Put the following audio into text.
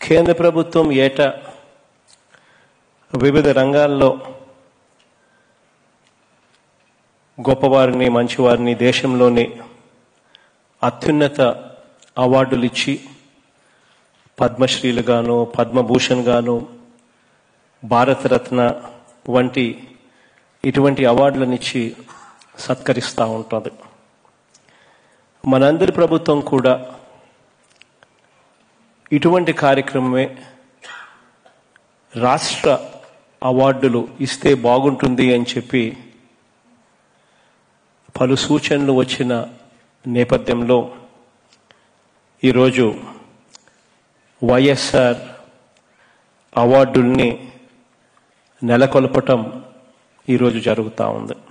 కేంద్ర ప్రభుత్వం ఏటా వివిధ రంగాల్లో గొప్పవారిని మంచివారిని దేశంలోని అత్యున్నత అవార్డులు ఇచ్చి పద్మశ్రీలు గాను పద్మభూషణ్ గాను భారతరత్న వంటి ఇటువంటి అవార్డులనిచ్చి సత్కరిస్తూ ఉంటుంది మనందరి ప్రభుత్వం కూడా ఇటువంటి కార్యక్రమమే రాష్ట్ర అవార్డులు ఇస్తే బాగుంటుంది అని చెప్పి పలు సూచనలు వచ్చిన నేపథ్యంలో ఈరోజు వైఎస్ఆర్ అవార్డుల్ని నెలకొల్పటం ఈరోజు జరుగుతూ ఉంది